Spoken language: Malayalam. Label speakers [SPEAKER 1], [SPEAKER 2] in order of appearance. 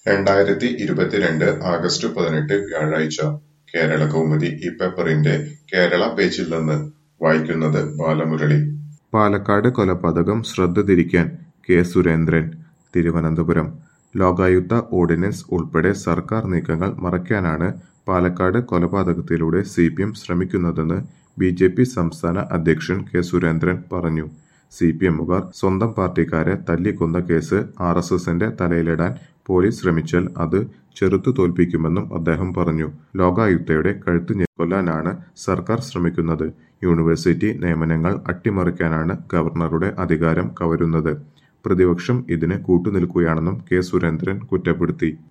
[SPEAKER 1] രണ്ടായിരത്തി ഇരുപത്തിരണ്ട് ആഗസ്റ്റ് പതിനെട്ട് വ്യാഴാഴ്ച കേരളകൗമുദി ഈ പേപ്പറിന്റെ കേരള പേജിൽ നിന്ന് വായിക്കുന്നത് ബാലമുരളി
[SPEAKER 2] പാലക്കാട് കൊലപാതകം ശ്രദ്ധ തിരിക്കാൻ കെ സുരേന്ദ്രൻ തിരുവനന്തപുരം ലോകായുക്ത ഓർഡിനൻസ് ഉൾപ്പെടെ സർക്കാർ നീക്കങ്ങൾ മറയ്ക്കാനാണ് പാലക്കാട് കൊലപാതകത്തിലൂടെ സി പി എം ശ്രമിക്കുന്നതെന്ന് ബി ജെ പി സംസ്ഥാന അധ്യക്ഷൻ കെ സുരേന്ദ്രൻ പറഞ്ഞു സി പി എമ്മുകാർ സ്വന്തം പാർട്ടിക്കാരെ തല്ലിക്കൊന്ന കേസ് ആർ എസ് എസിന്റെ തലയിലിടാൻ പോലീസ് ശ്രമിച്ചാൽ അത് ചെറുത്തു തോൽപ്പിക്കുമെന്നും അദ്ദേഹം പറഞ്ഞു ലോകായുക്തയുടെ കഴുത്ത് ഞെക്കൊല്ലാനാണ് സർക്കാർ ശ്രമിക്കുന്നത് യൂണിവേഴ്സിറ്റി നിയമനങ്ങൾ അട്ടിമറിക്കാനാണ് ഗവർണറുടെ അധികാരം കവരുന്നത് പ്രതിപക്ഷം ഇതിന് കൂട്ടുനിൽക്കുകയാണെന്നും കെ സുരേന്ദ്രൻ കുറ്റപ്പെടുത്തി